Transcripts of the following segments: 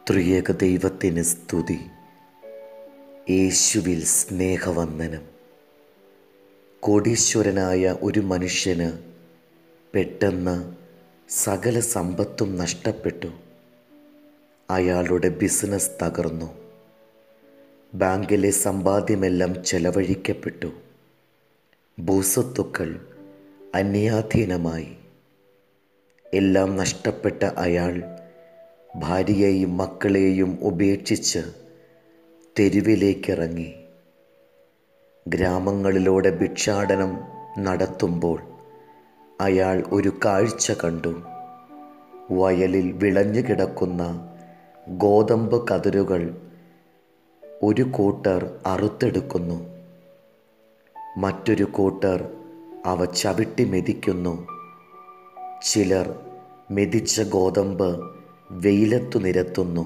ത്രിയേക ദൈവത്തിന് സ്തുതി യേശുവിൽ സ്നേഹവന്ദനം കോടീശ്വരനായ ഒരു മനുഷ്യന് പെട്ടെന്ന് സകല സമ്പത്തും നഷ്ടപ്പെട്ടു അയാളുടെ ബിസിനസ് തകർന്നു ബാങ്കിലെ സമ്പാദ്യമെല്ലാം ചെലവഴിക്കപ്പെട്ടു ഭൂസ്വത്തുക്കൾ അന്യാധീനമായി എല്ലാം നഷ്ടപ്പെട്ട അയാൾ ഭാര്യയെയും മക്കളെയും ഉപേക്ഷിച്ച് തെരുവിലേക്കിറങ്ങി ഗ്രാമങ്ങളിലൂടെ ഭിക്ഷാടനം നടത്തുമ്പോൾ അയാൾ ഒരു കാഴ്ച കണ്ടു വയലിൽ വിളഞ്ഞു കിടക്കുന്ന ഗോതമ്പ് കതിരുകൾ ഒരു കൂട്ടർ അറുത്തെടുക്കുന്നു മറ്റൊരു കൂട്ടർ അവ ചവിട്ടി മെതിക്കുന്നു ചിലർ മെതിച്ച ഗോതമ്പ് വെയിലത്തു നിരത്തുന്നു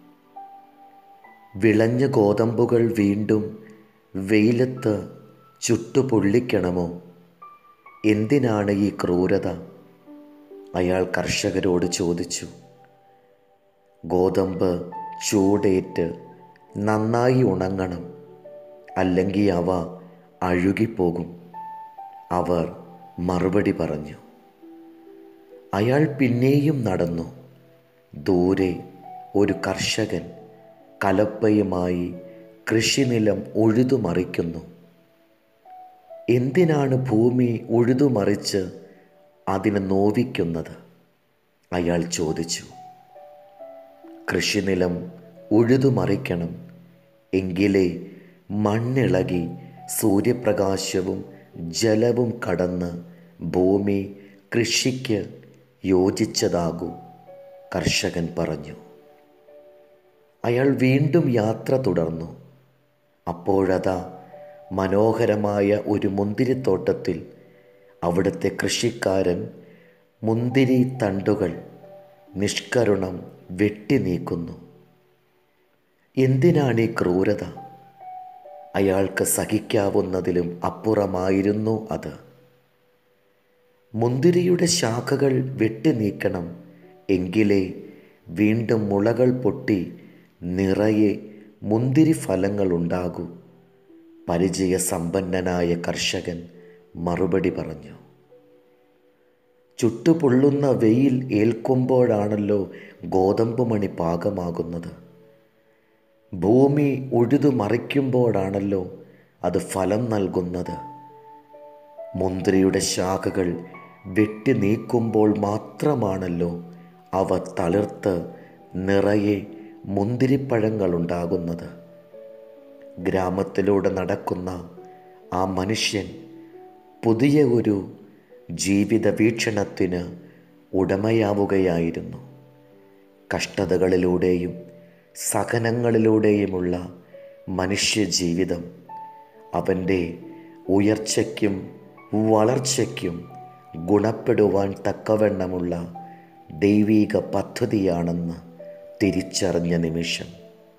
വിളഞ്ഞ ഗോതമ്പുകൾ വീണ്ടും വെയിലത്ത് ചുട്ടുപൊള്ളിക്കണമോ എന്തിനാണ് ഈ ക്രൂരത അയാൾ കർഷകരോട് ചോദിച്ചു ഗോതമ്പ് ചൂടേറ്റ് നന്നായി ഉണങ്ങണം അല്ലെങ്കിൽ അവ അഴുകിപ്പോകും അവർ മറുപടി പറഞ്ഞു അയാൾ പിന്നെയും നടന്നു ദൂരെ ഒരു കർഷകൻ കലപ്പയുമായി കൃഷിനിലം ഉഴുതുമറിക്കുന്നു എന്തിനാണ് ഭൂമി ഉഴുതുമറിച്ച് അതിനെ നോവിക്കുന്നത് അയാൾ ചോദിച്ചു കൃഷിനിലം ഉഴുതുമറിക്കണം എങ്കിലേ മണ്ണിളകി സൂര്യപ്രകാശവും ജലവും കടന്ന് ഭൂമി കൃഷിക്ക് യോജിച്ചതാകൂ കർഷകൻ പറഞ്ഞു അയാൾ വീണ്ടും യാത്ര തുടർന്നു അപ്പോഴതാ മനോഹരമായ ഒരു മുന്തിരിത്തോട്ടത്തിൽ അവിടുത്തെ കൃഷിക്കാരൻ മുന്തിരി തണ്ടുകൾ നിഷ്കരുണം വെട്ടി നീക്കുന്നു എന്തിനാണ് ഈ ക്രൂരത അയാൾക്ക് സഹിക്കാവുന്നതിലും അപ്പുറമായിരുന്നു അത് മുന്തിരിയുടെ ശാഖകൾ വെട്ടി നീക്കണം എങ്കിലേ വീണ്ടും മുളകൾ പൊട്ടി നിറയെ മുന്തിരി ഫലങ്ങൾ ഉണ്ടാകൂ പരിചയസമ്പന്നനായ കർഷകൻ മറുപടി പറഞ്ഞു ചുട്ടുപൊള്ളുന്ന വെയിൽ ഏൽക്കുമ്പോഴാണല്ലോ ഗോതമ്പ് മണി പാകമാകുന്നത് ഭൂമി ഉഴുതു മറിക്കുമ്പോഴാണല്ലോ അത് ഫലം നൽകുന്നത് മുന്തിരിയുടെ ശാഖകൾ വെട്ടി നീക്കുമ്പോൾ മാത്രമാണല്ലോ അവ തളിർത്ത് നിറയെ മുന്തിരിപ്പഴങ്ങളുണ്ടാകുന്നത് ഗ്രാമത്തിലൂടെ നടക്കുന്ന ആ മനുഷ്യൻ പുതിയ ഒരു ജീവിത വീക്ഷണത്തിന് ഉടമയാവുകയായിരുന്നു കഷ്ടതകളിലൂടെയും സഹനങ്ങളിലൂടെയുമുള്ള മനുഷ്യജീവിതം അവൻ്റെ ഉയർച്ചയ്ക്കും വളർച്ചയ്ക്കും ഗുണപ്പെടുവാൻ തക്കവണ്ണമുള്ള ദൈവീക പദ്ധതിയാണെന്ന് തിരിച്ചറിഞ്ഞ നിമിഷം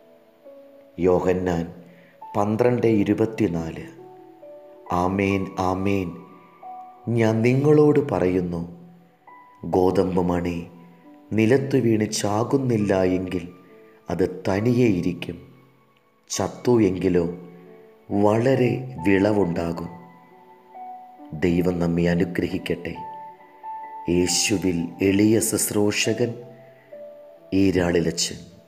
യോഹന്നാൻ പന്ത്രണ്ട് ഇരുപത്തിനാല് ആമേൻ ആമേൻ ഞാൻ നിങ്ങളോട് പറയുന്നു ഗോതമ്പ് മണി നിലത്തു വീണ് ചാകുന്നില്ല എങ്കിൽ അത് തനിയെ ഇരിക്കും ചത്തു എങ്കിലോ വളരെ വിളവുണ്ടാകും ദൈവം നമ്മെ അനുഗ്രഹിക്കട്ടെ യേശുവിൽ എളിയ ശുശ്രൂഷകൻ ഈരാളിലച്ചൻ